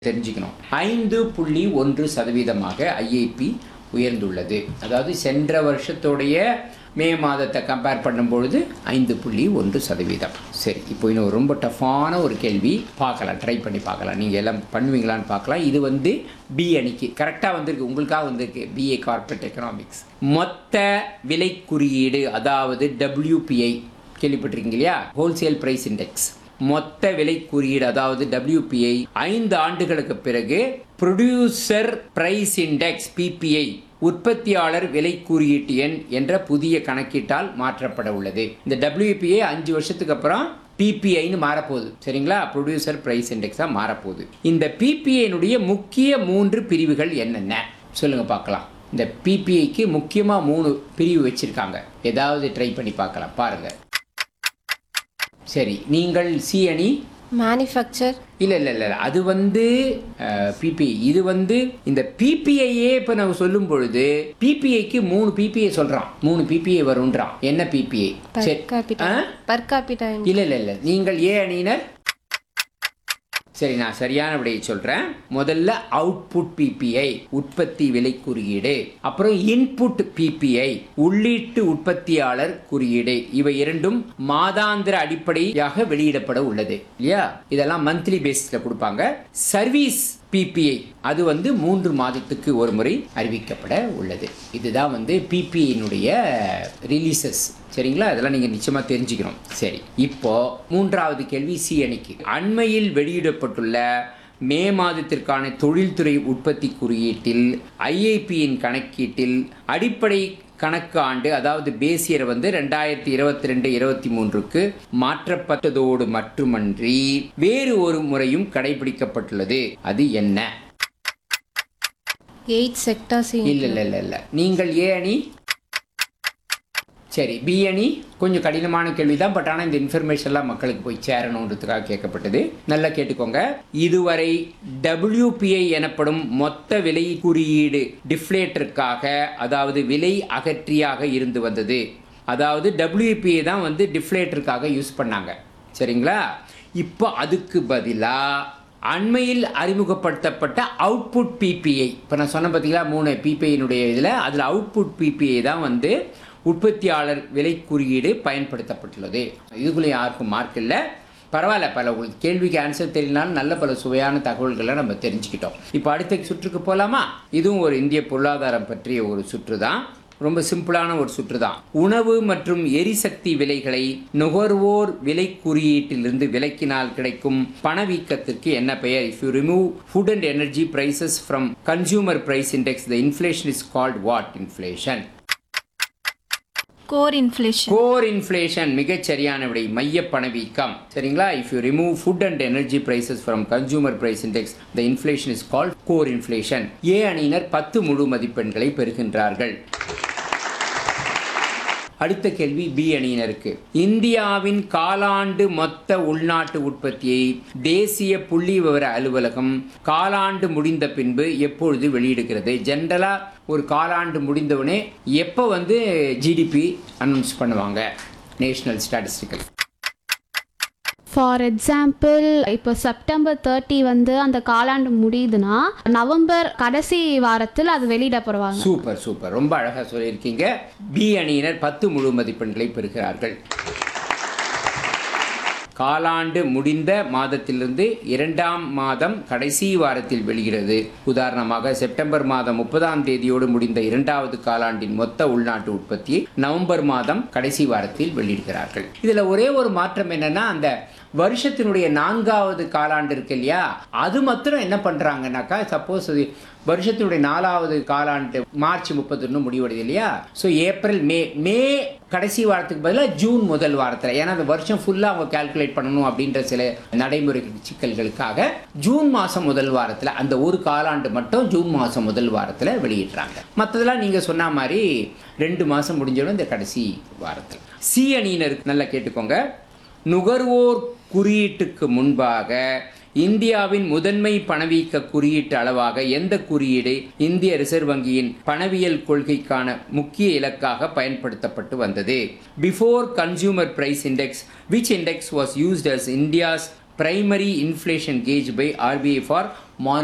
தெரிஞ்சுக்கணும் ஐந்து புள்ளி ஒன்று சதவீதமாக ஐஐபி உயர்ந்துள்ளது அதாவது சென்ற வருஷத்துடைய மே மாதத்தை கம்பேர் பண்ணும்பொழுது ஐந்து புள்ளி ஒன்று சதவீதம் சரி இப்போ இன்னும் ரொம்ப டஃப்பான ஒரு கேள்வி பார்க்கலாம் ட்ரை பண்ணி பார்க்கலாம் நீங்கள் எல்லாம் பண்ணுவீங்களான்னு பார்க்கலாம் இது வந்து பி அணிக்கு கரெக்டாக வந்திருக்கு உங்களுக்காக வந்திருக்கு பிஏ கார்ப்பரேட் எக்கனாமிக்ஸ் மொத்த விலை குறியீடு அதாவது டபிள்யூபிஐ கேள்விப்பட்டிருக்கீங்க இல்லையா ஹோல்சேல் பிரைஸ் இண்டெக்ஸ் மொத்த விலை குறியீடு அதாவது WPI ஐந்து ஆண்டுகளுக்கு பிறகு ப்ரொடியூசர் பிரைஸ் இண்டெக்ஸ் பிபிஐ உற்பத்தியாளர் விலை குறியீட்டு எண் என்ற புதிய கணக்கீட்டால் மாற்றப்பட உள்ளது இந்த WPI அஞ்சு வருஷத்துக்கு அப்புறம் பிபிஐன்னு மாறப்போகுது சரிங்களா ப்ரொடியூசர் பிரைஸ் இண்டெக்ஸாக மாறப்போகுது இந்த பிபிஐனுடைய முக்கிய மூன்று பிரிவுகள் என்னென்ன சொல்லுங்க பார்க்கலாம் இந்த பிபிஐக்கு முக்கியமாக மூணு பிரிவு வச்சிருக்காங்க ஏதாவது ட்ரை பண்ணி பார்க்கலாம் பாருங்க சரி நீங்கள் சி அணி மேனுஃபேக்சர் இல்லை இல்லை இல்லை அது வந்து பிபிஐ இது வந்து இந்த பிபிஐயே இப்போ நம்ம சொல்லும் பொழுது பிபிஐக்கு மூணு பிபிஐ சொல்கிறான் மூணு பிபிஐ வரும்ன்றான் என்ன பிபிஐ பர் சரி கேபிட்டா ஆ? பர் கேபிட்டா இல்லை இல்லை இல்லை நீங்கள் ஏ அணியினர் சரி நான் சரியான விடையை சொல்றேன் முதல்ல அவுட்புட் பிபிஐ உற்பத்தி விலை குறியீடு அப்புறம் இன்புட் பிபிஐ உள்ளீட்டு உற்பத்தியாளர் குறியீடு இவை இரண்டும் மாதாந்திர அடிப்படையாக வெளியிடப்பட உள்ளது இல்லையா இதெல்லாம் மந்த்லி பேசிஸ்ல கொடுப்பாங்க சர்வீஸ் பிபிஐ அது வந்து மூன்று மாதத்துக்கு ஒரு முறை அறிவிக்கப்பட உள்ளது இதுதான் வந்து பிபிஐனுடைய ரிலீசஸ் சரிங்களா அதெல்லாம் நீங்கள் நிச்சயமாக தெரிஞ்சுக்கணும் சரி இப்போ மூன்றாவது கேள்வி சி அணிக்கு அண்மையில் வெளியிடப்பட்டுள்ள மே மாதத்திற்கான தொழில்துறை உற்பத்தி குறியீட்டில் ஐஐபியின் கணக்கீட்டில் அடிப்படை கணக்கு ஆண்டு அதாவது பேசியர் வந்து ரெண்டாயிரத்தி இருபத்தி ரெண்டு இருபத்தி மூன்றுக்கு மாற்றப்பட்டதோடு மட்டுமன்றி வேறு ஒரு முறையும் கடைபிடிக்கப்பட்டுள்ளது அது என்ன எயிட் செக்டார்ஸ் இல்ல இல்ல இல்ல இல்ல நீங்கள் ஏ அணி சரி பி அணி கொஞ்சம் கடினமான கேள்வி தான் பட் ஆனால் இந்த இன்ஃபர்மேஷன்லாம் மக்களுக்கு போய் சேரணுன்றதுக்காக கேட்கப்பட்டது நல்லா கேட்டுக்கோங்க இதுவரை WPI எனப்படும் மொத்த விலை குறியீடு டிஃப்ளேட்டருக்காக அதாவது விலை அகற்றியாக இருந்து வந்தது அதாவது WPI தான் வந்து டிஃப்ளேட்டருக்காக யூஸ் பண்ணாங்க சரிங்களா இப்போ அதுக்கு பதிலாக அண்மையில் அறிமுகப்படுத்தப்பட்ட அவுட்புட் பிபிஐ இப்போ நான் சொன்ன பார்த்தீங்களா மூணு பிபிஐனுடைய இதில் அதில் அவுட்புட் பிபிஐ தான் வந்து உற்பத்தியாளர் விலை குறியீடு பயன்படுத்தப்பட்டுள்ளது இதுக்குள்ளே யாருக்கும் மார்க் இல்லை பரவாயில்ல பல உங்களுக்கு கேள்விக்கு ஆன்சர் தெரியலனாலும் நல்ல பல சுவையான தகவல்களை நம்ம தெரிஞ்சுக்கிட்டோம் இப்போ அடுத்த சுற்றுக்கு போகலாமா இதுவும் ஒரு இந்திய பொருளாதாரம் பற்றிய ஒரு சுற்று தான் ரொம்ப சிம்பிளான ஒரு சுற்று தான் உணவு மற்றும் எரிசக்தி விலைகளை நுகர்வோர் விலை குறியீட்டிலிருந்து விலக்கினால் கிடைக்கும் பணவீக்கத்திற்கு என்ன பெயர் if you remove food and energy prices from consumer price index the inflation is called what inflation core inflation core inflation மிகச் சரியான விடை மைய பணவீக்கம் சரிங்களா if you remove food and energy prices from consumer price index the inflation is called core inflation A அணியினர் பத்து முழு மதிப்பெண்களை பெறுகின்றார்கள் அடுத்த கேள்வி பி அணியினருக்கு இந்தியாவின் காலாண்டு மொத்த உள்நாட்டு உற்பத்தியை தேசிய புள்ளி விவர அலுவலகம் காலாண்டு முடிந்த பின்பு எப்பொழுது வெளியிடுகிறது ஜென்ரலா ஒரு காலாண்டு முடிந்தவுடனே எப்போ வந்து ஜிடிபி அனௌன்ஸ் பண்ணுவாங்க நேஷனல் ஸ்டாட்டிஸ்டிக்கல் ஃபார் எக்ஸாம்பிள் இப்போ செப்டம்பர் தேர்ட்டி வந்து அந்த காலாண்டு முடியுதுன்னா நவம்பர் கடைசி வாரத்தில் அது வெளியிடப்படுவாங்க சூப்பர் சூப்பர் ரொம்ப அழகா சொல்லியிருக்கீங்க பி அணியினர் பத்து முழு மதிப்பெண்களை பெறுகிறார்கள் காலாண்டு முடிந்த மாதத்திலிருந்து இரண்டாம் மாதம் கடைசி வாரத்தில் வெளியிடுகிறது உதாரணமாக செப்டம்பர் மாதம் முப்பதாம் தேதியோடு முடிந்த இரண்டாவது காலாண்டின் மொத்த உள்நாட்டு உற்பத்தியை நவம்பர் மாதம் கடைசி வாரத்தில் வெளியிடுகிறார்கள் இதுல ஒரே ஒரு மாற்றம் என்னன்னா அந்த வருஷத்தினுடைய நான்காவது காலாண்டு இருக்கு இல்லையா அது மாத்திரம் என்ன பண்றாங்கன்னாக்கா சப்போஸ் அது வருஷத்தினுடைய நாலாவது காலாண்டு மார்ச் முப்பத்தொன்று முடிவடைது இல்லையா ஸோ ஏப்ரல் மே மே கடைசி வாரத்துக்கு பதிலாக ஜூன் முதல் வாரத்தில் ஏன்னா அந்த வருஷம் ஃபுல்லாக அவங்க கால்குலேட் பண்ணணும் அப்படின்ற சில நடைமுறை சிக்கல்களுக்காக ஜூன் மாதம் முதல் வாரத்தில் அந்த ஒரு காலாண்டு மட்டும் ஜூன் மாதம் முதல் வாரத்தில் வெளியிடுறாங்க மற்றதெல்லாம் நீங்கள் சொன்ன மாதிரி ரெண்டு மாதம் முடிஞ்சோட இந்த கடைசி வாரத்தில் சி அணியினருக்கு நல்லா கேட்டுக்கோங்க நுகர்வோர் குறியீட்டுக்கு முன்பாக இந்தியாவின் முதன்மை பணவீக்க குறியீட்டு அளவாக எந்த குறியீடு இந்திய ரிசர்வ் வங்கியின் பணவியல் கொள்கைக்கான முக்கிய இலக்காக பயன்படுத்தப்பட்டு வந்தது before consumer price index which index was used as India's primary inflation gauge by RBI for